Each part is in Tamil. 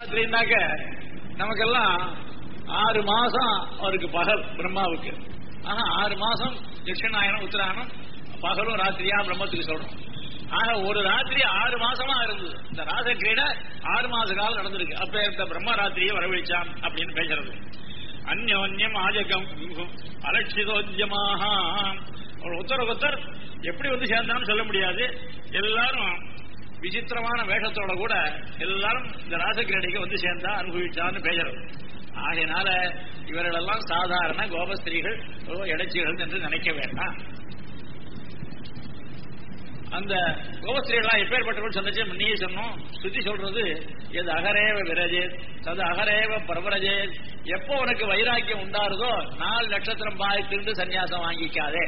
அப்படின்னாக்க நமக்கெல்லாம் ஆறு மாசம் அவருக்கு பகல் பிரம்மாவுக்கு ஆனா ஆறு மாசம் தட்சிணாயனம் உத்தராயணம் பகலும் ராத்திரியா பிரம்மத்துக்கு சொல்றோம் ஆக ஒரு ராத்திரி ஆறு மாசமா இருந்தது இந்த ராசக்கிரீட ஆறு மாச காலம் நடந்திருக்கு அப்ப இந்த பிரம்ம ராத்திரியை வரவழைச்சான் அப்படின்னு பேசுறது அந்யோன்யம் ஆஜகம் அலட்சிதோத்தியமாக அவர் ஒருத்தர் ஒருத்தர் எப்படி வந்து சேர்ந்தான்னு சொல்ல முடியாது எல்லாரும் விசித்திரமான வேஷத்தோட கூட எல்லாரும் இந்த ராசக்கிரடிக்கு வந்து சேர்ந்தா அனுபவிச்சான்னு பேசுறது ஆகையினால இவர்களெல்லாம் சாதாரண கோபஸ்திரீகள் இடைச்சிகள் என்று நினைக்க வேண்டாம் அந்த கோபஸ்திரீகளா எப்பேற்பட்டவர்கள் சொன்னச்சு நீ சொன்னோம் சுத்தி சொல்றது எது அகரேவ விரஜே தது அகரேவ பரவரஜே எப்போ உனக்கு வைராக்கியம் உண்டாருதோ நாலு நட்சத்திரம் பாய்த்திருந்து சன்னியாசம் வாங்கிக்காதே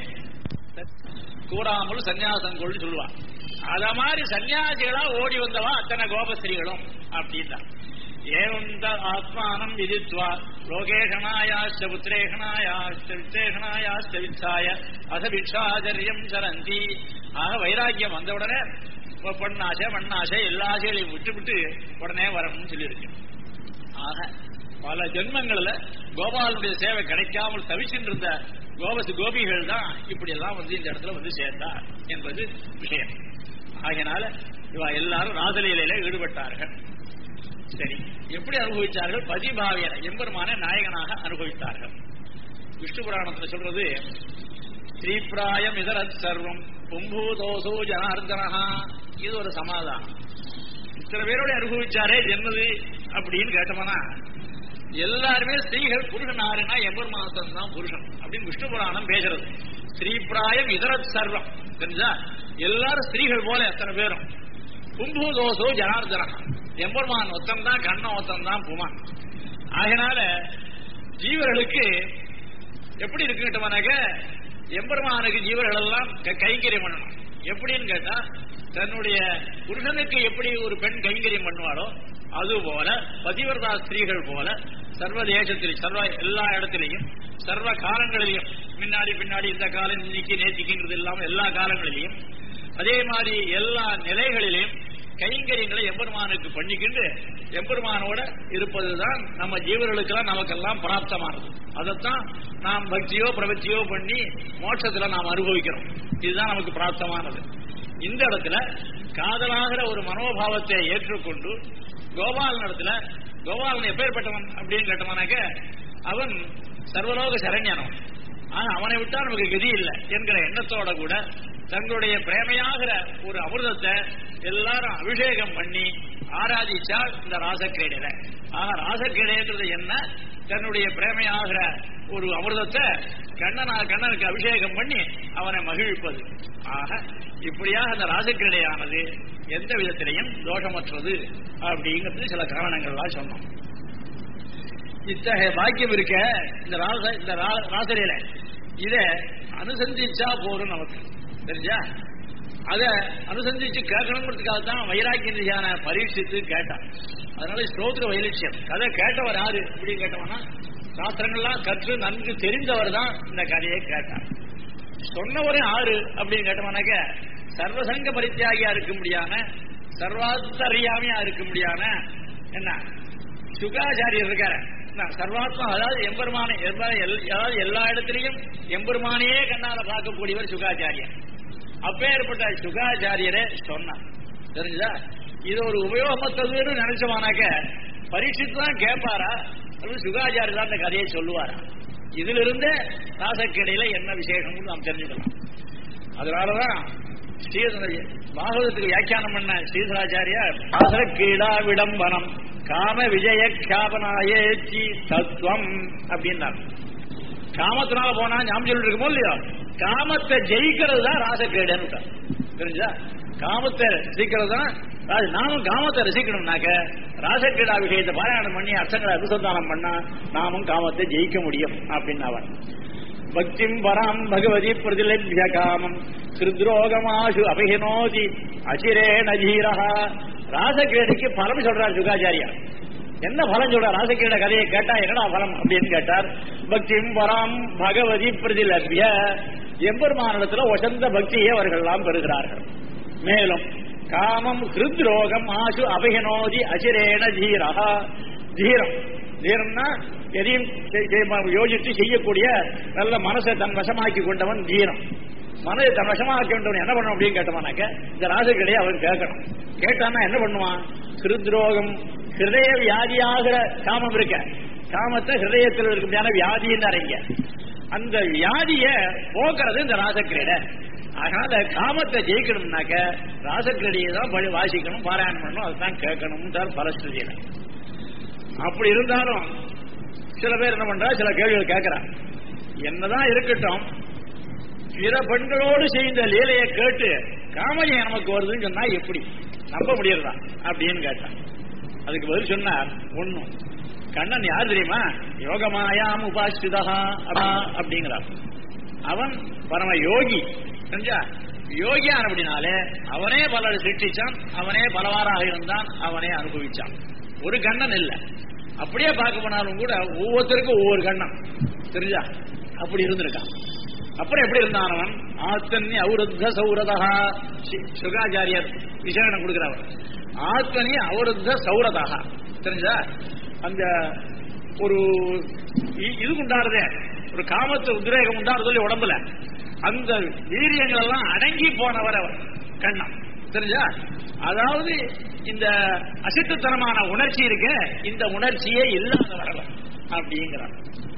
கூறாமல் சன்னியாசம் கொள்ளு சொல்லுவான் அத மாதிரி சன்னியாசிகளா ஓடி வந்தவா அத்தனை கோபஸ்திரீகளும் அப்படின்னா ஏவந்த ஆத்மானம் விதித்வா லோகேஷனாயாச்ச புத்திரேஷனாயாச்ச வித்தேஷனாயாச்ச வித்தாய அசபிக்ஷாச்சரியம் சரந்தி ஆக வைராக்கியம் வந்த உடனே பொண்ணாசை மண்ணாசை எல்லா ஆசைகளையும் விட்டு விட்டு உடனே வரணும்னு சொல்லியிருக்கு ஆக பல ஜென்மங்கள்ல கோபாலனுடைய சேவை கிடைக்காமல் தவிச்சுட்டு இருந்த கோபசு கோபிகள் தான் இப்படி எல்லாம் வந்து இந்த இடத்துல வந்து சேர்ந்தா என்பது விஷயம் ஆகையினால இவ எல்லாரும் ராசலீலையில ஈடுபட்டார்கள் சரி எப்படி அனுபவித்தார்கள் பதிபாவியன எம்பெருமான நாயகனாக அனுபவித்தார்கள் விஷ்ணு புராணத்துல சொல்றது ஸ்ரீபிராயம் இதரத் சர்வம் கும்பூதோசோ ஜனார்தனஹா இது ஒரு சமாதானம் இத்தனை பேரோட அனுபவிச்சாரே என்னது அப்படின்னு கேட்டோம்னா எல்லாருமே ஸ்திரீகள் புருஷன் ஆறுனா எம்பெருமானத்தன் தான் புருஷன் அப்படின்னு விஷ்ணு புராணம் பேசுறது ஸ்ரீபிராயம் இதரத் சர்வம் தெரிஞ்சா எல்லாரும் ஸ்திரீகள் போல எத்தனை பேரும் கும்பூதோசோ ஜனார்தனஹா எம்பெருமான் ஒத்தம் தான் கண்ணன் ஒத்தம் தான் புமான் ஆகினால ஜீவர்களுக்கு எப்படி இருக்குட்டோம்னாக்க எம்பெருமானுக்கு ஜீவர்கள் எல்லாம் கைங்கரியம் பண்ணணும் எப்படின்னு கேட்டா தன்னுடைய புருஷனுக்கு எப்படி ஒரு பெண் கைங்கரியம் பண்ணுவாளோ அது போல பதிவர்தா ஸ்திரீகள் போல சர்வ தேசத்தில் சர்வ எல்லா இடத்திலையும் சர்வ காலங்களிலையும் முன்னாடி பின்னாடி இந்த காலம் இன்னைக்கு நேத்திக்குங்கிறது இல்லாம எல்லா காலங்களிலையும் அதே மாதிரி எல்லா நிலைகளிலையும் கைங்கரியங்களை எம்பெருமானுக்கு பண்ணிக்கிண்டு எம்பெருமானோட இருப்பதுதான் நம்ம ஜீவர்களுக்கெல்லாம் நமக்கெல்லாம் பிராப்தமானது அதைத்தான் நாம் பக்தியோ பிரபத்தியோ பண்ணி மோட்சத்துல நாம் அனுபவிக்கிறோம் இதுதான் நமக்கு பிராப்தமானது இந்த இடத்துல காதலாகிற ஒரு மனோபாவத்தை ஏற்றுக்கொண்டு கோபாலன் இடத்துல கோபாலன் எப்பேற்பட்டவன் அப்படின்னு கேட்டவனாக்க அவன் சர்வலோக சரண்யனம் ஆனா அவனை விட்டா நமக்கு கதி இல்லை என்கிற எண்ணத்தோட கூட தங்களுடைய பிரேமையாகிற ஒரு அமிர்தத்தை எல்லாரும் அபிஷேகம் பண்ணி ஆராதிச்சால் இந்த ராசக்கிரீடையில ஆக ராசக்கிரீடைன்றது என்ன தன்னுடைய பிரேமையாகிற ஒரு அமிர்தத்தை கண்ணனா கண்ணனுக்கு அபிஷேகம் பண்ணி அவனை மகிழ்ப்பது ஆக இப்படியாக அந்த ராசக்கிரீடையானது எந்த விதத்திலையும் தோஷமற்றது அப்படிங்கிறது சில காரணங்கள்லாம் சொன்னோம் இத்தகைய பாக்கியம் இருக்க இந்த ராச இந்த ராசரையில இத அனுசந்திச்சா போரும் நமக்கு தெரிஞ்சா அத அனுசந்திச்சு கேட்கணுங்கிறதுக்காக தான் வைராக்கியான பரீட்சித்து கேட்டான் அதனால ஸ்ரோத்ர வைலட்சியம் கதை கேட்டவர் யாரு அப்படின்னு கேட்டவனா சாஸ்திரங்கள்லாம் கற்று நன்கு தெரிந்தவர் தான் இந்த கதையை கேட்டார் சொன்னவரே ஆறு அப்படின்னு கேட்டவனாக்க சர்வசங்க பரித்தியாகியா இருக்க முடியாம சர்வாத்தறியாமையா இருக்க முடியாம என்ன சுகாச்சாரியர் இருக்காரு சர்வாத்மா அதாவது எம்பெருமான அதாவது எல்லா இடத்திலையும் எம்பெருமானையே கண்ணால பார்க்கக்கூடியவர் சுகாச்சாரியர் அப்பேற்பட்ட சுகாச்சாரியரே சொன்னார் தெரிஞ்சுதா இது ஒரு உபயோகமத்ததுன்னு நினைச்சோமானாக்க பரீட்சித்து தான் கேட்பாரா அல்லது சுகாச்சாரியர் தான் இந்த கதையை சொல்லுவாரா இதுல இருந்தே ராசக்கிடையில என்ன விசேஷம்னு நாம் தெரிஞ்சுக்கலாம் அதனாலதான் ஸ்ரீதர பாகவதத்துக்கு வியாக்கியானம் பண்ண ஸ்ரீதராச்சாரியார் ராசக்கீடா விடம்பனம் காம விஜய கியாபனாயேச்சி தத்துவம் அப்படின்னார் காமத்தினால போனா ஞாபகம் சொல்லிட்டு இருக்குமோ இல்லையோ காமத்தை ஜெயிக்கிறது தான் ராசக்கேடுன்னு தெரிஞ்சா காமத்தை ரசிக்கிறது தான் நாமும் காமத்தை ரசிக்கணும்னாக்க ராசக்கிரீடா விஷயத்தை பாராயணம் பண்ணி அர்த்தங்களை அனுசந்தானம் பண்ணா நாமும் காமத்தை ஜெயிக்க முடியும் அப்படின்னு அவன் பக்திம் பராம் பகவதி பிரதிலபிய காமம் கிருத்ரோகமாசு அபிஹினோதி அசிரே நஜீரஹா ராசக்கிரீடைக்கு பலம் சொல்றார் சுகாச்சாரியா என்ன பலம் சொல்ற ராசக்கிரீட கதையை கேட்டா என்னடா பலம் அப்படின்னு கேட்டார் பக்திம் பராம் பகவதி பிரதிலபிய எம்பெருமானிடத்துல ஒசந்த பக்தியை அவர்கள் எல்லாம் பெறுகிறார்கள் மேலும் காமம் ஹிருத்ரோகம் ஆசு அபிகனோதி அசிரேண தீரஹா தீரம் தீரம்னா எதையும் செய்- செய்- யோசித்து செய்யக்கூடிய நல்ல மனசை தன் வசமாக்கி கொண்டவன் தீரம் மனதை தன் வசமாக்கி கொண்டவன் என்ன பண்ணணும் அப்படின்னு கேட்டவனாக்க இந்த ராசக்கிடையே அவன் கேட்கணும் கேட்டான்னா என்ன பண்ணுவான் ஹிருத்ரோகம் ஹிருதய வியாதியாகிற காமம் இருக்க காமத்தை ஹிருதயத்தில் இருக்க வியாதின்னு அறிங்க அந்த வியாதிய போக்குறது இந்த ராசக்கிரீடை அதனால காமத்தை ஜெயிக்கணும்னாக்க ராசக்கிரடியை தான் படி வாசிக்கணும் பாராயணம் பண்ணணும் அதுதான் கேட்கணும் பலஸ்துதியில அப்படி இருந்தாலும் சில பேர் என்ன பண்றா சில கேள்விகள் கேட்கிறா என்னதான் இருக்கட்டும் பிற பெண்களோடு செய்த லீலையை கேட்டு காமஜம் நமக்கு வருதுன்னு சொன்னா எப்படி நம்ப முடியறதா அப்படின்னு கேட்டான் அதுக்கு பதில் சொன்னார் ஒண்ணும் கண்ணன் யார் தெரியுமா யோகமாயாம் உபாசிதா அப்படிங்கிறார் அவன் பரம யோகி தெரிஞ்சா யோகியான் அப்படின்னாலே அவனே பல சிருஷ்டிச்சான் அவனே பலவாறாக இருந்தான் அவனே அனுபவிச்சான் ஒரு கண்ணன் இல்ல அப்படியே பார்க்க போனாலும் கூட ஒவ்வொருத்தருக்கும் ஒவ்வொரு கண்ணன் தெரிஞ்சா அப்படி இருந்திருக்கான் அப்புறம் எப்படி இருந்தான் அவன் ஆத்தன்னி அவருத்த சௌரதா சி- சுகாச்சாரியர் விசேஷனம் கொடுக்கிறவர் ஆத்மனி அவருத்த சௌரதாக தெரிஞ்சா அந்த ஒரு இ- இது உண்டாருதே ஒரு காமத்து உத்ரேகம் உண்டாரு சொல்லி உடம்புல அந்த வீரியங்கள் எல்லாம் அடங்கி போனவர் அவர் கண்ணம் தெரிஞ்சா அதாவது இந்த அசிட்டுத்தனமான உணர்ச்சி இருக்க இந்த உணர்ச்சியே இல்லாதவர் அவர் அப்படிங்கிறார்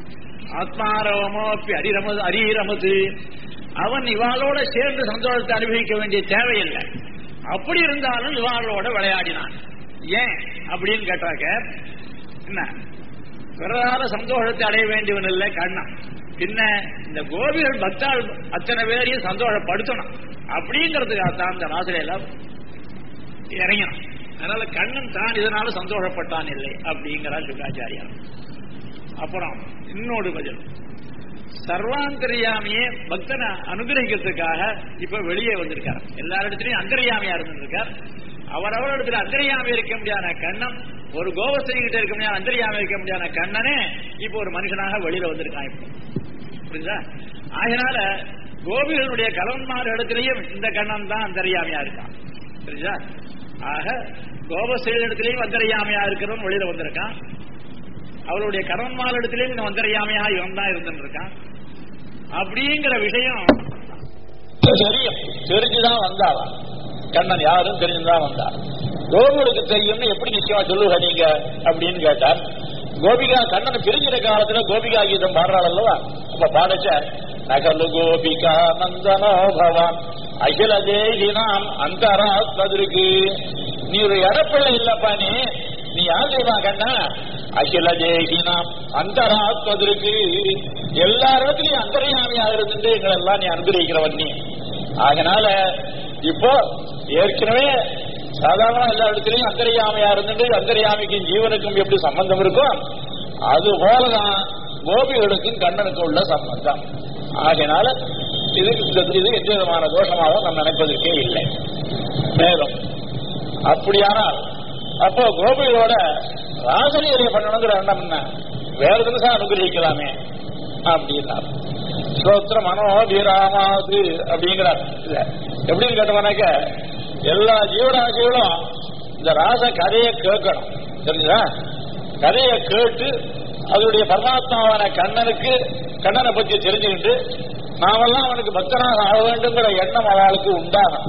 ஆத்மாரவமோப்பி அரிரமது அரிரமது அவன் இவாளோட சேர்ந்து சந்தோஷத்தை அனுபவிக்க வேண்டிய தேவையில்லை அப்படி இருந்தாலும் இவாளோட விளையாடினான் ஏன் அப்படின்னு கேட்டாக்க என்ன பிறரால சந்தோஷத்தை அடைய வேண்டியவன் இல்லை கண்ணன் பின்ன இந்த கோபிகள் பக்தாள் அத்தனை பேரையும் சந்தோஷப்படுத்தணும் அப்படிங்கிறதுக்காக தான் இந்த ராசிரியெல்லாம் இறங்கினான் அதனால கண்ணன் தான் இதனால சந்தோஷப்பட்டான் இல்லை அப்படிங்கிறார் சுகாச்சாரியார் அப்புறம் இன்னொரு பதில் சர்வாந்தரியாமியே பக்தனை அனுகிரகிக்கிறதுக்காக இப்ப வெளியே வந்திருக்கார் எல்லாரிடத்திலையும் அந்தரியாமியா இருந்திருக்கார் அவரவர் இடத்துல அந்தரியாமி இருக்க முடியாத கண்ணன் ஒரு கோவஸ்திரி கிட்ட இருக்க முடியாத அந்தரியாமி இருக்க முடியாத கண்ணனே இப்ப ஒரு மனுஷனாக வெளியில வந்திருக்கான் இப்போ புரியுதா அதனால கோபிகளுடைய கலவன்மார் இடத்திலையும் இந்த கண்ணன் தான் அந்தரியாமியா இருக்கான் புரியுதா ஆக கோபஸ்திரி இடத்திலையும் அந்தரியாமையா இருக்கிறவன் வெளியில வந்திருக்கான் அவருடைய கணவன்மார் இடத்திலேயும் இந்த வந்தறியாமையா இவன் தான் இருந்துட்டு இருக்கான் அப்படிங்கிற விஷயம் தெரியும் தெரிஞ்சுதான் வந்தாவா கண்ணன் யாரும் தெரிஞ்சுதான் வந்தா கோபிகளுக்கு தெரியும்னு எப்படி நிச்சயமா சொல்லுவ நீங்க அப்படின்னு கேட்டார் கோபிகா கண்ணனை பிரிஞ்சிற காலத்துல கோபிகா கீதம் பாடுறாள் அல்லவா அப்ப பாடச்ச நகலு கோபிகா நந்தனோ பவான் அகில தேகினாம் அந்தராத்மதிருக்கு நீ ஒரு இடப்பிள்ளை இல்லப்பா நீ நீ யார் தெரியுமா கண்ணா அகில தேகினாம் அந்தராத்மதிருக்கு எல்லா இடத்துலயும் அந்தரியாமியா இருந்துட்டு எங்களை எல்லாம் நீ அனுகிரகிக்கிறவன் நீ அதனால இப்போ ஏற்கனவே சாதாரண எல்லா இடத்துலயும் அந்தரியாமையா இருந்துட்டு அந்தரியாமிக்கும் ஜீவனுக்கும் எப்படி சம்பந்தம் இருக்கோ அது போலதான் கோபிகளுக்கும் கண்ணனுக்கும் உள்ள சம்பந்தம் ஆகையினால இது இந்த- இது எந்த விதமான தோஷமாகவும் நாம் நினைப்பதற்கே இல்லை மேலும் அப்படியானால் அப்போ கோபிகளோட ராசலீலையை பண்ணணுங்கிற எண்ணம் என்ன வேற தினசா அனுகிரகிக்கலாமே அப்படின்னார் ஸ்தோத்திர மனோபிராமாது அப்படிங்கிறார் இல்ல எப்படின்னு கேட்டவனாக்க எல்லா ஜீவராசிகளும் இந்த ராச கதையை கேட்கணும் தெரிஞ்சுதா கதையை கேட்டு அதனுடைய பரமாத்மாவான கண்ணனுக்கு கண்ணனை பற்றி தெரிஞ்சுக்கிட்டு நாமெல்லாம் அவனுக்கு பக்தனாக ஆக வேண்டுங்கிற எண்ணம் அவளுக்கு உண்டாகும்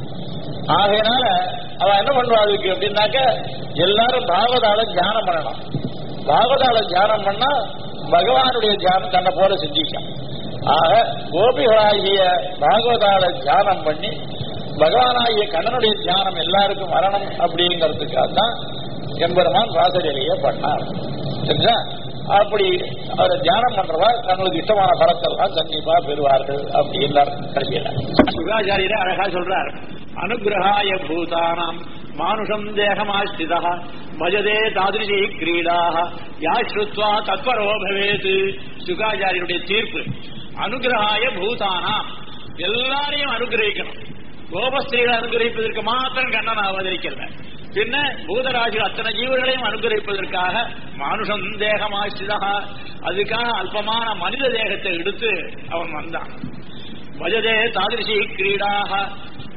ஆகையினால அவ என்ன பண்ணுவா அதுக்கு அப்படின்னாக்க எல்லாரும் பாகவதால தியானம் பண்ணணும் பாகவதால தியானம் பண்ணா பகவானுடைய தியானம் தன்னை போல சிந்திக்கும் ஆக கோபிகளாகிய பாகவதால தியானம் பண்ணி பகவானாகிய கண்ணனுடைய தியானம் எல்லாருக்கும் வரணும் அப்படிங்கிறதுக்காக தான் எம்பெருமான் ராசலீலையை பண்ணார் சரிங்களா அப்படி அவரை தியானம் பண்றவா தங்களுக்கு இஷ்டமான பலத்தெல்லாம் கண்டிப்பா பெறுவார்கள் அப்படின்னார் கடைசியில சுகாச்சாரியரே அழகா சொல்றார் அனுகிரகாய பூதானாம் மானுஷம் தேகமாஸ்திதா பஜதே தாதிருஷி கிரீடாக யா ஸ்ருத்வா தத்பரோ பவேத் சுகாச்சாரியருடைய தீர்ப்பு அனுகிரகாய பூதானாம் எல்லாரையும் அனுகிரகிக்கணும் கோபஸ்திரீகளை அனுகிரகிப்பதற்கு மாத்திரம் கண்ணன் அவதரிக்கல பின்ன பூதராஜிகள் அத்தனை ஜீவர்களையும் அனுகிரகிப்பதற்காக மானுஷம் தேகமாசிதா அதுக்காக அல்பமான மனித தேகத்தை எடுத்து அவன் வந்தான் பஜதே தாதிருஷி கிரீடாக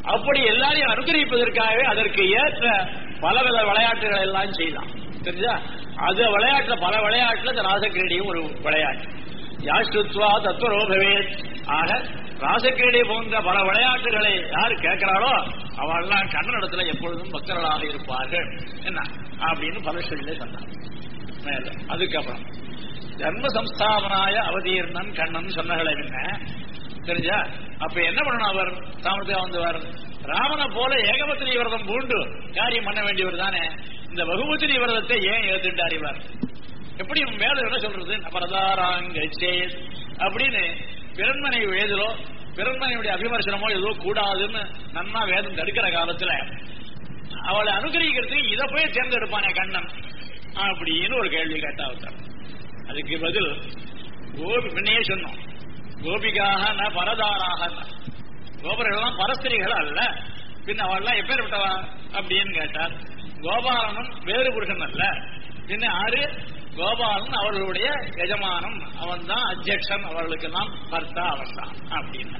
அப்படி எல்லாரையும் அனுகிரகிப்பதற்காகவே அதற்கு ஏற்ற பலவித விளையாட்டுகள் எல்லாம் செய்தான் தெரிஞ்சா அது விளையாட்டுல பல விளையாட்டுல இந்த ராசக்கிரீடியும் ஒரு விளையாட்டு யாஷ்டுத்வா தத்துவரோபவே ஆக ராசக்கிரீடை போன்ற பல விளையாட்டுகளை யாரு கேட்கிறாளோ அவெல்லாம் கண்ணனிடத்துல எப்பொழுதும் பக்தர்களாக இருப்பார்கள் என்ன அப்படின்னு பலஸ்வரியிலே சொன்னார் மேல அதுக்கப்புறம் தர்ம சம்ஸ்தாபனாய அவதீர்ணன் கண்ணன் சொன்னகளை என்ன தெரிஞ்சா அப்ப என்ன பண்ணணும் அவர் தாமதத்துக்கு வந்தவர் ராமனை போல ஏகபத்திரி விரதம் பூண்டு காரியம் பண்ண வேண்டியவர் தானே இந்த பகுபத்திரி விரதத்தை ஏன் ஏத்துட்டார் இவர் எப்படி மேல என்ன சொல்றது நபரதாராங்க அப்படின்னு பிறன்மனை வேதலோ பிறன்மனையுடைய அபிமர்சனமோ ஏதோ கூடாதுன்னு நன்னா வேதம் தடுக்கிற காலத்துல அவளை அனுகிரகிக்கிறதுக்கு இதை போய் தேர்ந்தெடுப்பானே கண்ணன் அப்படின்னு ஒரு கேள்வி கேட்டா அவர்தான் அதுக்கு பதில் கோபி முன்னையே சொன்னோம் கோபிகாக ந பரதாராக கோபர்கள்லாம் பரஸ்திரிகள் அல்ல பின் அவள்லாம் எப்பேற்பட்டவா அப்படின்னு கேட்டார் கோபாலனும் வேறு புருஷன் அல்ல பின்ன ஆறு கோபாலன் அவர்களுடைய எஜமானம் அவன் தான் அத்தியக்ஷன் அவர்களுக்கெல்லாம் பர்த்தா அவன் தான் அப்படின்னா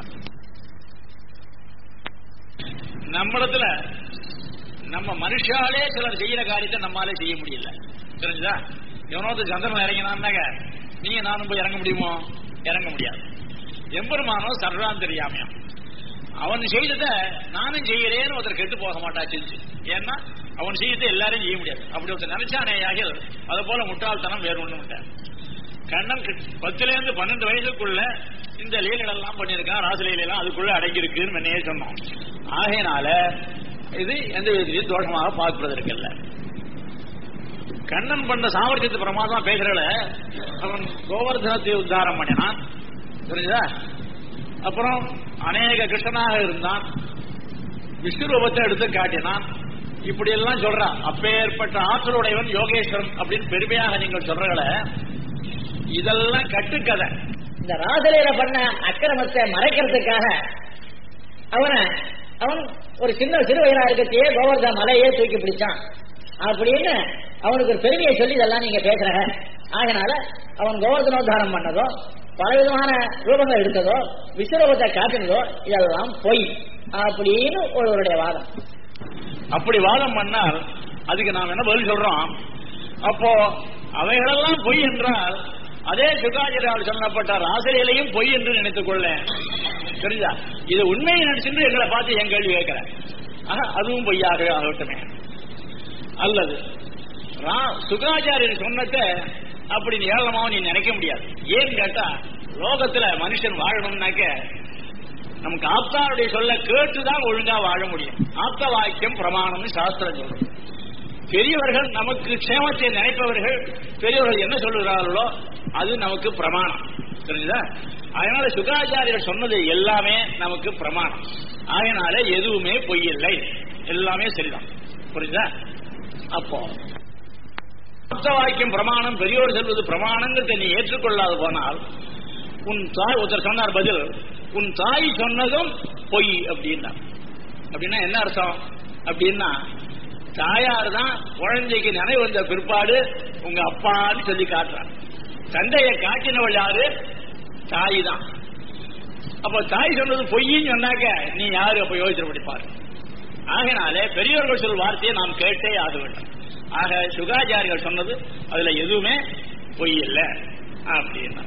நம்மிடத்துல நம்ம மனுஷாலே சிலர் செய்யற காரியத்தை நம்மாலே செய்ய முடியல தெரிஞ்சா எவனோது சந்திரன் இறங்கினான்னாங்க நீங்க நானும் போய் இறங்க முடியுமோ இறங்க முடியாது எம்பெருமானோ சர்வான் தெரியாமையா அவன் செய்ததை நானும் செய்கிறேன்னு ஒருத்தர் கெட்டு போக மாட்டா செஞ்சு ஏன்னா அவன் செய்யறதை எல்லாரும் செய்ய முடியாது அப்படி ஒருத்தர் நினைச்சானே ஆகில் அது போல முட்டாள்தனம் வேறு ஒண்ணும் இல்லை கண்ணன் பத்துல இருந்து பன்னெண்டு வயசுக்குள்ள இந்த லீலைகள் எல்லாம் பண்ணியிருக்கான் ராசலீலாம் அதுக்குள்ள அடங்கியிருக்குன்னு முன்னையே சொன்னோம் ஆகையினால இது எந்த விதத்திலையும் தோஷமாக பார்ப்பதற்கு இல்லை கண்ணன் பண்ண சாமர்த்தியத்து பிரமாதமா பேசுறல அவன் கோவர்தனத்தை உத்தாரம் பண்ணினான் புரிஞ்சுதா அப்புறம் அநேக கிருஷ்ணனாக இருந்தான் விஸ்வரூபத்தை எடுத்து காட்டினான் இப்படி எல்லாம் சொல்றான் அப்பேற்பட்ட ஆற்றலுடையவன் யோகேஸ்வரன் அப்படின்னு பெருமையாக நீங்கள் சொல்றீங்கள இதெல்லாம் கட்டுக்கதை இந்த ராசலீல பண்ண அக்கிரமத்தை மறைக்கிறதுக்காக அவனை அவன் ஒரு சின்ன சிறு வயதா இருக்கத்தையே கோவர்தா மலையே தூக்கி பிடிச்சான் அப்படின்னு அவனுக்கு ஒரு பெருமையை சொல்லி இதெல்லாம் நீங்க பேசுறக ஆகினால அவன் கோவர்தனோத்தாரம் பண்ணதோ பலவிதமான ரூபங்கள் எடுத்ததோ விஸ்வரூபத்தை காட்டினதோ இதெல்லாம் பொய் அப்படின்னு ஒருவருடைய வாதம் அப்படி வாதம் பண்ணால் அதுக்கு நாம் என்ன பதில் சொல்றோம் அப்போ அவைகளெல்லாம் பொய் என்றால் அதே சுகாஜிரால் சொல்லப்பட்ட ராசலையிலையும் பொய் என்று நினைத்துக் கொள்ள தெரிஞ்சா இது உண்மையை நினைச்சுட்டு எங்களை பார்த்து என் கேள்வி கேட்கிறேன் ஆக அதுவும் பொய்யாக ஆகட்டுமே அல்லது சுகாச்சாரியர் சொன்னத அப்படி ஏழமாவும் நீ நினைக்க முடியாது ஏன்னு கேட்டா லோகத்துல மனுஷன் வாழணும்னாக்க நமக்கு ஆப்தாருடைய சொல்ல கேட்டுதான் ஒழுங்கா வாழ முடியும் ஆப்த வாக்கியம் பிரமாணம்னு சாஸ்திரம் சொல்றது பெரியவர்கள் நமக்கு க்ஷேமத்தை நினைப்பவர்கள் பெரியவர்கள் என்ன சொல்லுகிறார்களோ அது நமக்கு பிரமாணம் தெரிஞ்சுதா அதனால சுகாச்சாரியர் சொன்னது எல்லாமே நமக்கு பிரமாணம் அதனால எதுவுமே பொய் இல்லை எல்லாமே சரிதான் புரியுதா அப்போ ஆப்த வாக்கியம் பிரமாணம் பெரியோர் சொல்வது பிரமாணங்கிறத நீ ஏற்றுக்கொள்ளாது போனால் உன் தாய் ஒருத்தர் சொன்னார் பதில் உன் தாய் சொன்னதும் பொய் அப்படின்னா அப்படின்னா என்ன அர்த்தம் அப்படின்னா தாயார் தான் குழந்தைக்கு நினைவு வந்த பிற்பாடு உங்க அப்பான்னு சொல்லி காட்டுறான் தந்தையை காட்டினவள் யாரு தாய் தான் அப்ப தாய் சொன்னது பொய்ன்னு சொன்னாக்க நீ யாரு அப்ப யோசிச்சு படிப்பாரு ஆகினாலே பெரியவர்கள் சொல் வார்த்தையை நாம் கேட்டே ஆக வேண்டும் ஆக சுகாச்சாரிகள் சொன்னது அதுல எதுவுமே பொய் இல்லை அப்படின்னா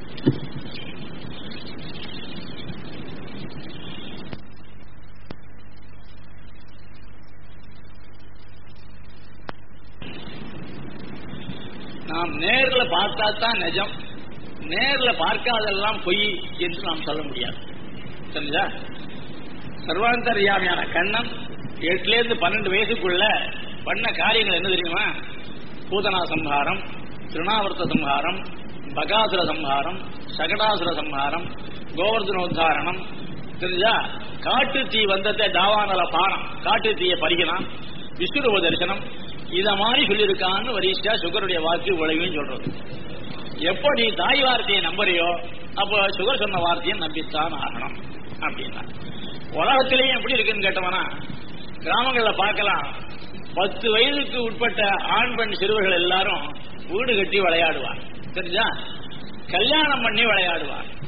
நாம் நேர்ல பார்த்தா தான் நிஜம் நேர்ல பார்க்காதெல்லாம் பொய் என்று நாம் சொல்ல முடியாது சரிங்களா சர்வாந்தரியாமியான கண்ணன் எட்டுல இருந்து பன்னெண்டு வயசுக்குள்ள பண்ண காரியங்கள் என்ன தெரியுமா பூதனா சம்ஹாரம் திருணாவர்த்த சம்ஹாரம் பகாசுர சம்ஹாரம் சகடாசுர சம்ஹாரம் கோவர்தனோத்தாரணம் தெரிஞ்சா காட்டு தீ வந்ததை தாவானல பானம் காட்டு தீயை பறிக்கலாம் விஸ்வரூப தரிசனம் இத மாதிரி சொல்லியிருக்கான்னு வரிசா சுகருடைய வாக்கு விளைவுன்னு சொல்றது எப்போ நீ தாய் வார்த்தையை நம்புறியோ அப்போ சுகர் சொன்ன வார்த்தையை நம்பித்தான் ஆகணும் அப்படின்னா உலகத்திலேயும் எப்படி இருக்குன்னு கேட்டவனா கிராமங்கள்ல பார்க்கலாம் பத்து வயதுக்கு உட்பட்ட ஆண் பெண் சிறுவர்கள் எல்லாரும் வீடு கட்டி விளையாடுவார் தெரிஞ்சா கல்யாணம் பண்ணி விளையாடுவார்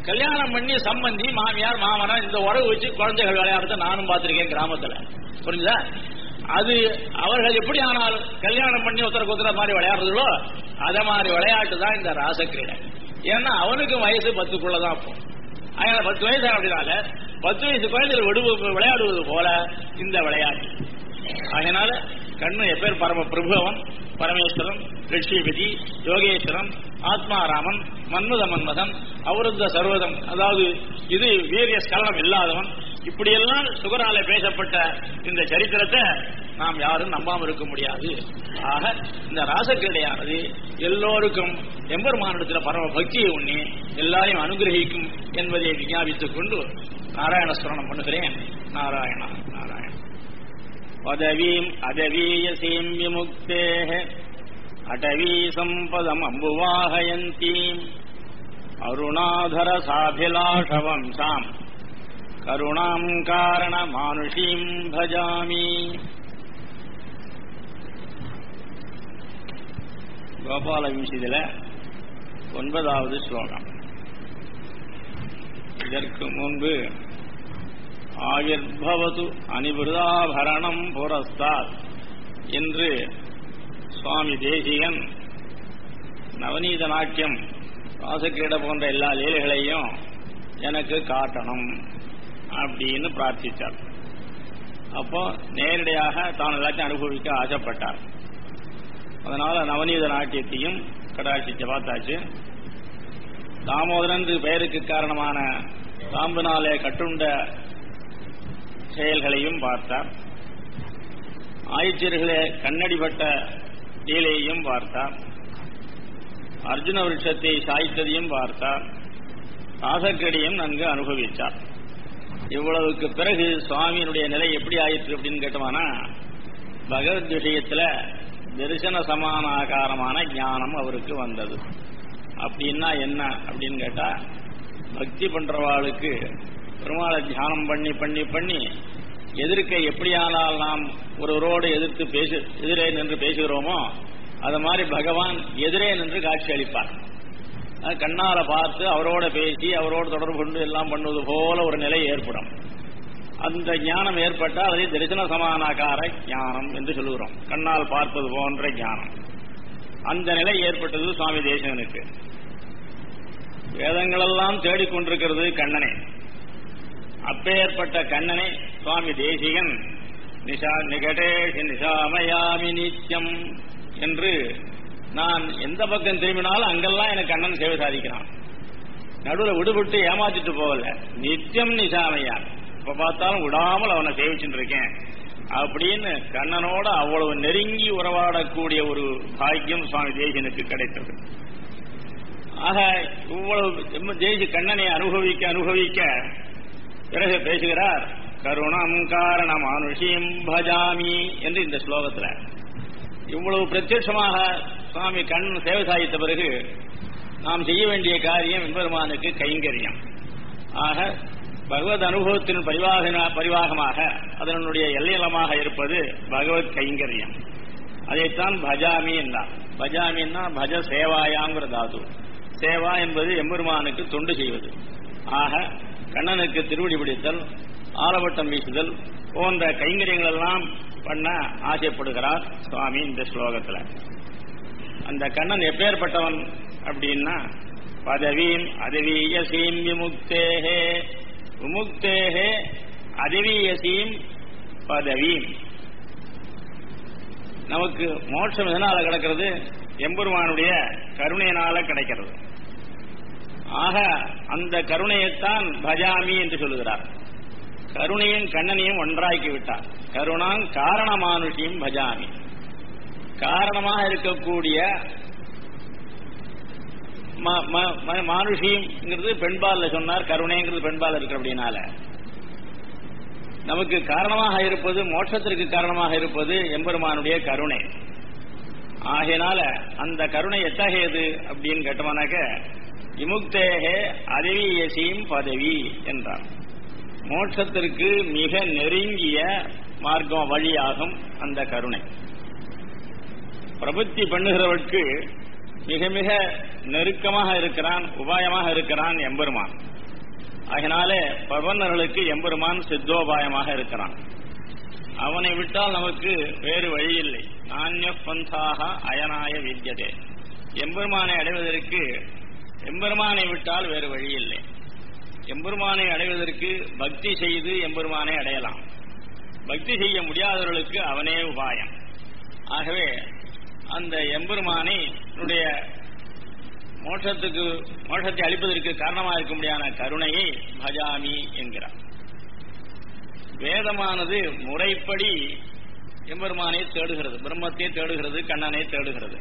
கல்யாணம் பண்ணி சம்பந்தி மாமியார் மாமனார் இந்த உறவு வச்சு குழந்தைகள் விளையாடுறத நானும் பார்த்திருக்கேன் கிராமத்துல புரிஞ்சுதா அது அவர்கள் எப்படி ஆனால் கல்யாணம் பண்ணி ஒருத்தருக்கு ஒருத்தர மாதிரி விளையாடுறதோ அத மாதிரி விளையாட்டு தான் இந்த ராசக்கிரீடை ஏன்னா அவனுக்கு வயசு பத்துக்குள்ளதான் அப்போ அதனால பத்து வயசு அப்படினால பத்து வயசு குழந்தைகள் விடுவு விளையாடுவது போல இந்த விளையாட்டு அதனால கண்ணு எப்பேர் பரம பிரபுவன் பரமேஸ்வரன் லட்சுமிபதி யோகேஸ்வரன் ஆத்மாராமன் மன்மத மன்மதன் அவருந்த சர்வதம் அதாவது இது வீரிய ஸ்கலனம் இல்லாதவன் இப்படியெல்லாம் சுகரால பேசப்பட்ட இந்த சரித்திரத்தை நாம் யாரும் நம்பாம இருக்க முடியாது ஆக இந்த ராசக்கிரடையானது எல்லோருக்கும் எம்பெருமானிடத்தில் பரம பக்தியை உண்ணி எல்லாரையும் அனுகிரகிக்கும் என்பதை விஞ்ஞாபித்துக் கொண்டு நாராயண ஸ்மரணம் பண்ணுகிறேன் நாராயணா நாராயண பதவீம் அதவீயசீம் விமுக்தேः அடவீ சம்பதம் அம்புவாகயந்தீம் அருணாதர சாபிலாஷவம்சாம் கருணாம் காரண மானுஷீம் பஜாமி கோபால விம்சிதில ஒன்பதாவது ஸ்லோகம் இதற்கு முன்பு ஆவிர்பவது அனிபிருதாபரணம் புரஸ்தாத் என்று சுவாமி தேசிகன் நவநீத நாட்டியம் ராசக்கிரீட போன்ற எல்லா லீலைகளையும் எனக்கு காட்டணும் அப்படின்னு பிரார்த்தித்தார் அப்போ நேரடியாக தான் எல்லாத்தையும் அனுபவிக்க ஆசைப்பட்டார் அதனால நவநீத நாட்டியத்தையும் கடாட்சிச்சு பார்த்தாச்சு தாமோதரன் பெயருக்கு காரணமான பாம்பினாலே கட்டுண்ட செயல்களையும் பார்த்தார் ஆயிச்சர்களே கண்ணடிப்பட்ட லீலையையும் பார்த்தார் அர்ஜுன விருட்சத்தை சாய்த்ததையும் பார்த்தார் ராசக்கடியும் நன்கு அனுபவித்தார் இவ்வளவுக்கு பிறகு சுவாமியினுடைய நிலை எப்படி ஆயிற்று அப்படின்னு கேட்டோம்னா பகவத் விஷயத்துல தரிசன சமான ஆகாரமான ஞானம் அவருக்கு வந்தது அப்படின்னா என்ன அப்படின்னு கேட்டா பக்தி பண்றவாளுக்கு பெருமாளை தியானம் பண்ணி பண்ணி பண்ணி எதிர்க்க எப்படியானால் நாம் ஒருவரோடு எதிர்த்து பேசு எதிரே நின்று பேசுகிறோமோ அது மாதிரி பகவான் எதிரே நின்று காட்சி அளிப்பார் அது கண்ணால பார்த்து அவரோட பேசி அவரோடு தொடர்பு கொண்டு எல்லாம் பண்ணுவது போல ஒரு நிலை ஏற்படும் அந்த ஞானம் ஏற்பட்டால் அதை தரிசன சமானாகார ஞானம் என்று சொல்லுகிறோம் கண்ணால் பார்ப்பது போன்ற ஞானம் அந்த நிலை ஏற்பட்டது சுவாமி தேசகனுக்கு வேதங்களெல்லாம் தேடிக்கொண்டிருக்கிறது கண்ணனே அப்பேற்பட்ட கண்ணனை சுவாமி தேசிகன் நிஷா நிகடேஷ் நிஷாமயாமி நித்யம் என்று நான் எந்த பக்கம் திரும்பினாலும் அங்கெல்லாம் எனக்கு கண்ணன் சேவை சாதிக்கிறான் நடுவில் விடுபட்டு ஏமாத்திட்டு போகல நித்தியம் நிஷாமையா இப்ப பார்த்தாலும் விடாமல் அவனை சேவிச்சுட்டு இருக்கேன் அப்படின்னு கண்ணனோட அவ்வளவு நெருங்கி உறவாடக்கூடிய ஒரு பாக்கியம் சுவாமி தேசியனுக்கு கிடைத்தது ஆக இவ்வளவு தேசி கண்ணனை அனுபவிக்க அனுபவிக்க பிறகு பேசுகிறார் கருணம் காரண மானுஷியம் பஜாமி என்று இந்த ஸ்லோகத்துல இவ்வளவு பிரத்யட்சமாக சுவாமி கண் சேவை சாதித்த பிறகு நாம் செய்ய வேண்டிய காரியம் எம்பெருமானுக்கு கைங்கரியம் ஆக பகவத் அனுபவத்தின் பரிவாக பரிவாகமாக அதனுடைய எல்லையலமாக இருப்பது பகவத் கைங்கரியம் அதைத்தான் பஜாமி என்றார் பஜாமின்னா பஜ சேவாயாங்கிற தாது சேவா என்பது எம்பெருமானுக்கு தொண்டு செய்வது ஆக கண்ணனுக்கு திருவடி பிடித்தல் ஆலவட்டம் வீசுதல் போன்ற கைங்கரியங்கள் எல்லாம் பண்ண ஆசைப்படுகிறார் சுவாமி இந்த ஸ்லோகத்துல அந்த கண்ணன் எப்பேற்பட்டவன் அப்படின்னா பதவீம் அதவீயசீம் விமுக்தேகே விமுக்தேகே அதவீயசீம் பதவீம் நமக்கு மோட்சம் எதனால கிடைக்கிறது எம்பெருமானுடைய கருணையினால கிடைக்கிறது ஆக அந்த கருணையைத்தான் பஜாமி என்று சொல்லுகிறார் கருணையும் கண்ணனையும் ஒன்றாக்கி விட்டார் கருணாங் காரணமானுஷியும் பஜாமி காரணமாக இருக்கக்கூடிய மானுஷிங்கிறது பெண்பால்ல சொன்னார் கருணைங்கிறது பெண்பால் இருக்கு அப்படின்னால நமக்கு காரணமாக இருப்பது மோட்சத்திற்கு காரணமாக இருப்பது எம்பெருமானுடைய கருணை ஆகையினால அந்த கருணை எத்தகையது அப்படின்னு கேட்டோம்னாக்க விமுக்தேகே அதவியசீம் பதவி என்றார் மோட்சத்திற்கு மிக நெருங்கிய மார்க்கம் வழியாகும் அந்த கருணை பிரபத்தி பண்ணுகிறவர்க்கு மிக மிக நெருக்கமாக இருக்கிறான் உபாயமாக இருக்கிறான் எம்பெருமான் அதனாலே பவனர்களுக்கு எம்பெருமான் சித்தோபாயமாக இருக்கிறான் அவனை விட்டால் நமக்கு வேறு வழி இல்லை நானிய பந்தாக அயனாய வித்தியதே எம்பெருமானை அடைவதற்கு எம்பெருமானை விட்டால் வேறு வழி இல்லை எம்பெருமானை அடைவதற்கு பக்தி செய்து எம்பெருமானை அடையலாம் பக்தி செய்ய முடியாதவர்களுக்கு அவனே உபாயம் ஆகவே அந்த எம்பெருமானை உன்னுடைய மோட்சத்துக்கு மோட்சத்தை அளிப்பதற்கு காரணமாக இருக்க முடியாத கருணையை பஜாமி என்கிறார் வேதமானது முறைப்படி எம்பெருமானை தேடுகிறது பிரம்மத்தை தேடுகிறது கண்ணனை தேடுகிறது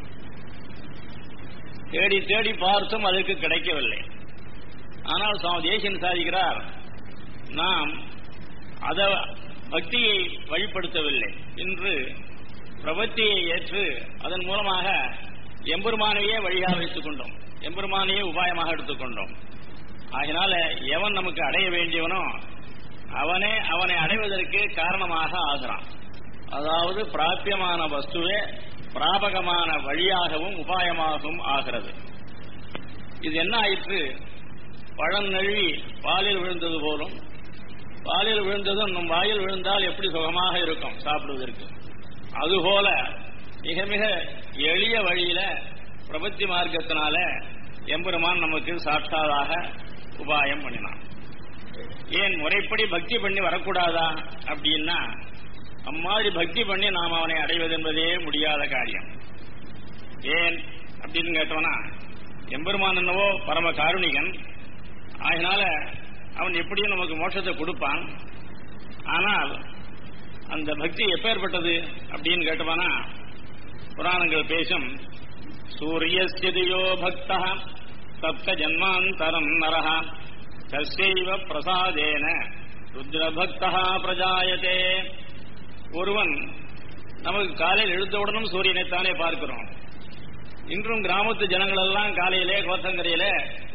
தேடி தேடி பார்த்தும் அதற்கு கிடைக்கவில்லை ஆனால் சுவாமி தேசியன் சாதிக்கிறார் நாம் அத பக்தியை வழிப்படுத்தவில்லை இன்று பிரபத்தியை ஏற்று அதன் மூலமாக எம்பெருமானையே வழியாக வைத்துக் கொண்டோம் எம்பெருமானையே உபாயமாக எடுத்துக்கொண்டோம் ஆகினால எவன் நமக்கு அடைய வேண்டியவனோ அவனே அவனை அடைவதற்கு காரணமாக ஆகிறான் அதாவது பிராபியமான வஸ்துவே பிராபகமான வழியாகவும் உபாயமாகவும் ஆகிறது இது என்ன ஆயிற்று பழம் நழுவி பாலில் விழுந்தது போலும் பாலில் விழுந்ததும் நம் வாயில் விழுந்தால் எப்படி சுகமாக இருக்கும் சாப்பிடுவதற்கு அதுபோல மிக மிக எளிய வழியில பிரபத்தி மார்க்கத்தினால எம்பெருமான் நமக்கு சாட்சாதாக உபாயம் பண்ணினான் ஏன் முறைப்படி பக்தி பண்ணி வரக்கூடாதா அப்படின்னா அம்மாதிரி பக்தி பண்ணி நாம் அவனை அடைவது என்பதே முடியாத காரியம் ஏன் அப்படின்னு கேட்டோம்னா எம்பெருமான் என்னவோ பரம காருணிகன் அதனால அவன் எப்படியும் நமக்கு மோட்சத்தை கொடுப்பான் ஆனால் அந்த பக்தி எப்பேற்பட்டது அப்படின்னு கேட்டோம்னா புராணங்கள் பேசும் சூரியஸ்தியோ பக்த சப்த ஜன்மாந்தரம் நரஹ தஸ்யைவ பிரசாதேன ருத்ரபக்தா பிரஜாயதே ஒருவன் நமக்கு காலையில் எழுந்தவுடனும் சூரியனைத்தானே பார்க்கிறோம் இன்றும் கிராமத்து ஜனங்கள் எல்லாம் காலையிலே கோத்தங்கரையிலே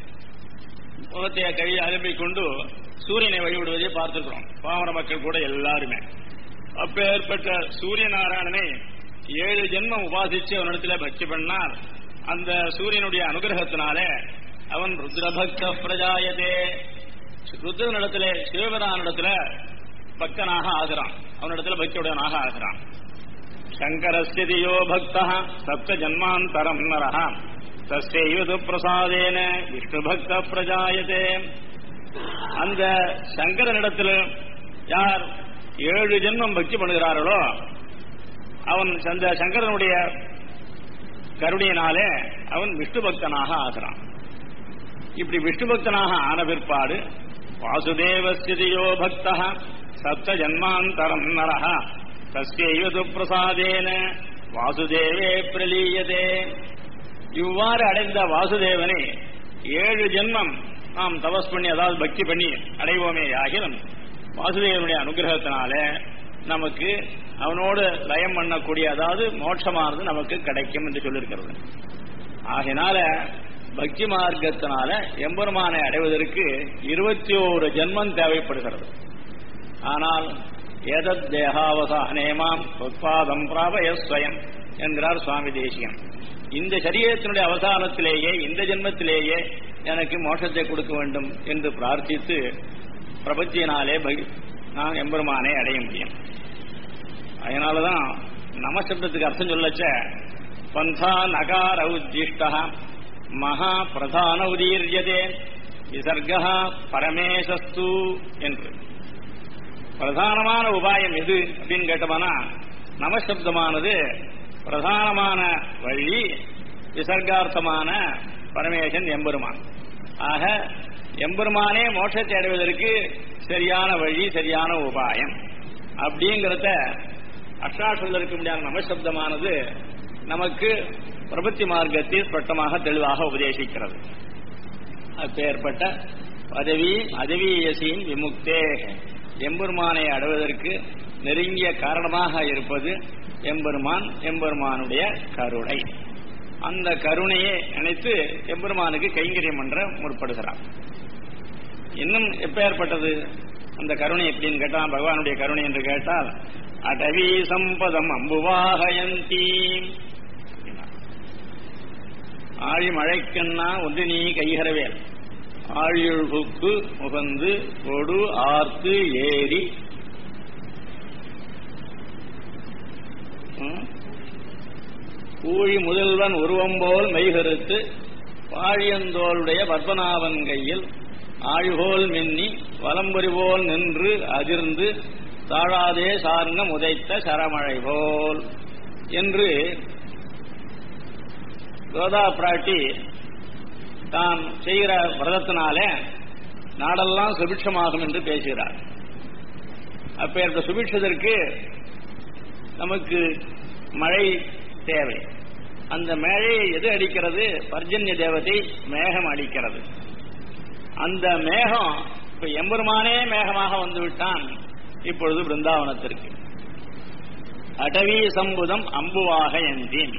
முகத்தை கழி அலும்பிக் கொண்டு சூரியனை வழிவிடுவதை பார்த்திருக்கிறோம் பாமர மக்கள் கூட எல்லாருமே அப்பேற்பட்ட சூரிய நாராயணனை ஏழு ஜென்மம் உபாசிச்சு அவனிடத்துல பக்தி பண்ணால் அந்த சூரியனுடைய அனுகிரகத்தினாலே அவன் ருத்ரபக்த பிரஜாயதே ருத்ரனிடத்துல சிவபிரானிடத்துல பக்தனாக ஆகிறான் அவனிடத்துல பக்தியுடனாக ஆகிறான் சங்கரஸ்தியோ பக்த சப்த ஜன்மாந்தரம் நரஹ தஸ்யது பிரசாதேன விஷ்ணு பக்த பிரஜாயதே அந்த சங்கரனிடத்தில் யார் ஏழு ஜென்மம் பக்தி பண்ணுகிறார்களோ அவன் அந்த சங்கரனுடைய கருணையினாலே அவன் விஷ்ணு பக்தனாக ஆகிறான் இப்படி விஷ்ணு பக்தனாக ஆன பிற்பாடு வாசுதேவஸ்தியோ பக்த சப்த ஜன்மாந்தரம் நரஹ தஸ்யது பிரசாதேன வாசுதேவே பிரலீயதே இவ்வாறு அடைந்த வாசுதேவனை ஏழு ஜென்மம் நாம் தபஸ் பண்ணி அதாவது பக்தி பண்ணி அடைவோமே ஆகிலும் வாசுதேவனுடைய அனுகிரகத்தினால நமக்கு அவனோடு லயம் பண்ணக்கூடிய அதாவது மோட்சமானது நமக்கு கிடைக்கும் என்று சொல்லியிருக்கிறது ஆகினால பக்தி மார்க்கத்தினால எம்பெருமானை அடைவதற்கு இருபத்தி ஓரு ஜென்மம் தேவைப்படுகிறது ஆனால் ஏதத் தேகாவசானேமாம் உத்பாதம் பிராபய ஸ்வயம் என்கிறார் சுவாமி தேசியம் இந்த சரீரத்தினுடைய அவசானத்திலேயே இந்த ஜென்மத்திலேயே எனக்கு மோட்சத்தை கொடுக்க வேண்டும் என்று பிரார்த்தித்து பிரபத்தியினாலே நான் எம்பெருமானை அடைய முடியும் அதனாலதான் நமசப்தத்துக்கு அர்த்தம் சொல்லச்ச பந்தா நகார உஜ்ஜிஷ்ட மகா பிரதான உதீரியதே விசர்கா பரமேசஸ்து என்று பிரதானமான உபாயம் எது அப்படின்னு கேட்டோம்னா நமசப்தமானது பிரதானமான வழி விசர்கார்த்தமான பரமேசன் எம்பெருமான் ஆக எம்பெருமானே மோட்சத்தை அடைவதற்கு சரியான வழி சரியான உபாயம் அப்படிங்கிறத அஷ்டாட்சத்தில் இருக்க முடியாத நமசப்தமானது நமக்கு பிரபத்தி மார்க்கத்தில் ஸ்பஷ்டமாக தெளிவாக உபதேசிக்கிறது அப்பேற்பட்ட பதவி அதவியசியின் விமுக்தே எம்பெருமானை அடைவதற்கு நெருங்கிய காரணமாக இருப்பது எம்பெருமான் எம்பெருமானுடைய கருணை அந்த கருணையை நினைத்து எம்பெருமானுக்கு கைங்கரியம் பண்ற முற்படுகிறார் இன்னும் எப்பேற்பட்டது அந்த கருணை எப்படின்னு கேட்டால் பகவானுடைய கருணை என்று கேட்டால் அடவி சம்பதம் அம்புவாகயந்தி ஆழி மழைக்கண்ணா ஒன்று நீ கைகரவேல் ஆழியுள்புக்கு முகந்து கொடு ஆர்த்து ஏரி ம், ஊழி முதல்வன் உருவம் போல் மெய்கருத்து பாழியந்தோளுடைய பத்மநாபன் கையில் ஆழ்போல் மின்னி வலம்புரி போல் நின்று அதிர்ந்து தாழாதே சார்ந்த உதைத்த சரமழை போல் என்று கோதா பிராட்டி தான் செய்கிற விரதத்தினாலே நாடெல்லாம் சுபிட்சமாகும் என்று பேசுகிறார் அப்பேற்பட்ட சுபிட்சத்திற்கு நமக்கு மழை தேவை அந்த மழையை எது அடிக்கிறது பர்ஜன்ய தேவதை மேகம் அடிக்கிறது அந்த மேகம் இப்ப எம்பெருமானே மேகமாக வந்து விட்டான் இப்பொழுது பிருந்தாவனத்திற்கு அடவி சம்புதம் அம்புவாக என்றேன்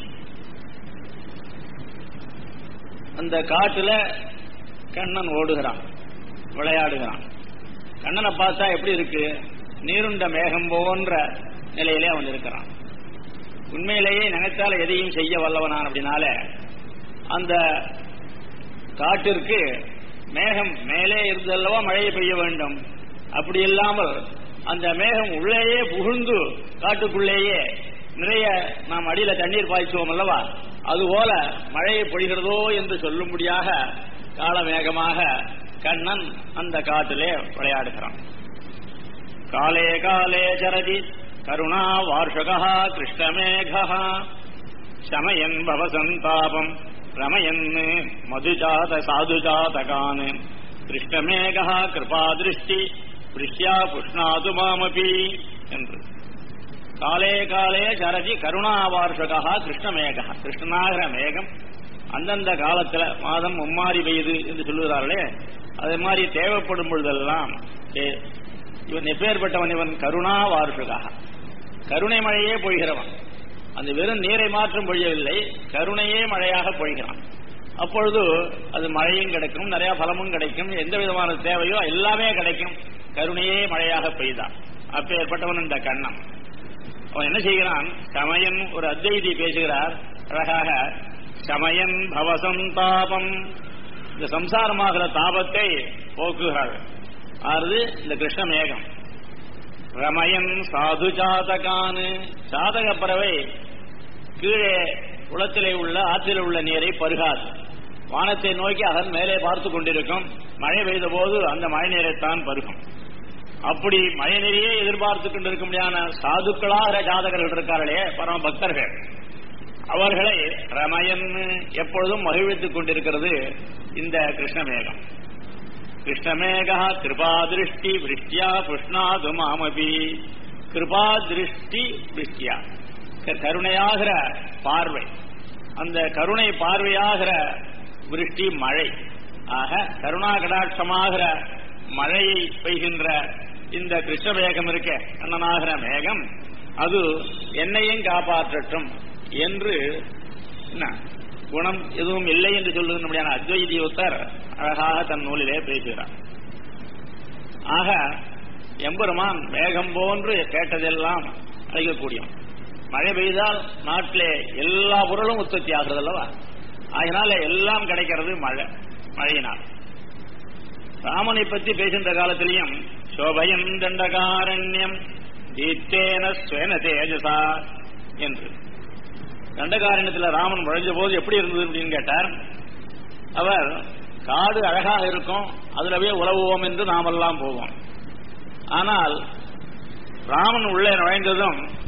அந்த காட்டுல கண்ணன் ஓடுகிறான் விளையாடுகிறான் கண்ணனை பார்த்தா எப்படி இருக்கு நீருண்ட மேகம் போன்ற நிலையிலே அவன் இருக்கிறான் உண்மையிலேயே நினைத்தால் எதையும் செய்ய வல்லவனான் அப்படின்னால அந்த காட்டிற்கு மேகம் மேலே இருந்தல்லவா மழையை பெய்ய வேண்டும் அப்படி இல்லாமல் அந்த மேகம் உள்ளேயே புகுந்து காட்டுக்குள்ளேயே நிறைய நாம் அடியில தண்ணீர் பாய்ச்சுவோம் அல்லவா அதுபோல மழையை பொழிகிறதோ என்று சொல்லும்படியாக காலமேகமாக கண்ணன் அந்த காட்டிலே விளையாடுகிறான் காலே காலே சரதி கருணா வார்ஷகா கிருஷ்ணமேகா சமயன் பவசந்தாபம் ரமயன் மதுஜாத சாதுஜாதகான் கிருஷ்ணமேகா கிருபா திருஷ்டி பிருஷ்யா புஷ்ணாது மாமபி என்று காலே காலே சரதி கருணாவார்ஷகா கிருஷ்ணமேகா கிருஷ்ணனாகிற மேகம் அந்தந்த காலத்துல மாதம் மும்மாறி பெய்யுது என்று சொல்லுகிறார்களே அதே மாதிரி தேவைப்படும் பொழுதெல்லாம் ஏ, இவன் எப்பேற்பட்டவன் இவன் கருணா வார்ஷகா கருணை மழையே பொழிகிறவன் அந்த வெறும் நீரை மாற்றம் பொழியவில்லை கருணையே மழையாக பொழிகிறான் அப்பொழுது அது மழையும் கிடைக்கும் நிறைய பலமும் கிடைக்கும் எந்த விதமான தேவையோ எல்லாமே கிடைக்கும் கருணையே மழையாக பெய்தான் அப்பேற்பட்டவன் இந்த கண்ணன் அவன் என்ன செய்கிறான் சமயன் ஒரு அத்வைதி பேசுகிறார் அழகாக சமயன் பவசந்தாபம் இந்த சம்சாரமாகிற தாபத்தை போக்குகிறாள் அது இந்த கிருஷ்ண மேகம் ரமயன் சாது ஜாதகானு சாதக பறவை கீழே குளத்திலே உள்ள ஆற்றில் உள்ள நீரை பருகாது வானத்தை நோக்கி அதன் மேலே பார்த்து கொண்டிருக்கும் மழை பெய்த போது அந்த மழை நீரைத்தான் பருகும் அப்படி மழை நீரையே எதிர்பார்த்து கொண்டிருக்க முடியாத சாதுக்களாக ஜாதகர்கள் இருக்கார்களே பரம பக்தர்கள் அவர்களை ரமயன் எப்பொழுதும் மகிழ்வித்துக் கொண்டிருக்கிறது இந்த கிருஷ்ணமேகம் கிருஷ்ணமேகா கிருபா திருஷ்டி விருஷ்டியா புஷ்ணாது மாமபி கிருபா திருஷ்டி விருஷ்டியா க- கருணையாகிற பார்வை அந்த கருணை பார்வையாகிற விருஷ்டி மழை ஆக கருணா கடாட்சமாகிற மழையை பெய்கின்ற இந்த கிருஷ்ணமேகம் இருக்க கண்ணனாகிற மேகம் அது என்னையும் காப்பாற்றட்டும் என்று என்ன, குணம் எதுவும் இல்லை என்று சொல்லுகிற நம்முடைய அத்வைதியோத்தர் அழகாக தன் நூலிலே பேசுகிறார் ஆக எம்பெருமான் மேகம் போன்று கேட்டதெல்லாம் அழைக்கக்கூடியவன் மழை பெய்தால் நாட்டிலே எல்லா பொருளும் உற்பத்தி ஆகிறது அல்லவா அதனால எல்லாம் கிடைக்கிறது மழை மழையினால் ராமனை பற்றி பேசுகின்ற காலத்திலையும் சோபயம் தண்டகாரண்யம் தீத்தேன ஸ்வேன தேஜசா என்று தண்டகாரண்யத்தில் ராமன் நுழைஞ்ச போது எப்படி இருந்தது அப்படின்னு கேட்டார் அவர் காடு அழகாக இருக்கும் அதுலவே உலவுவோம் என்று நாமெல்லாம் போவோம் ஆனால் ராமன் உள்ளே நுழைந்ததும்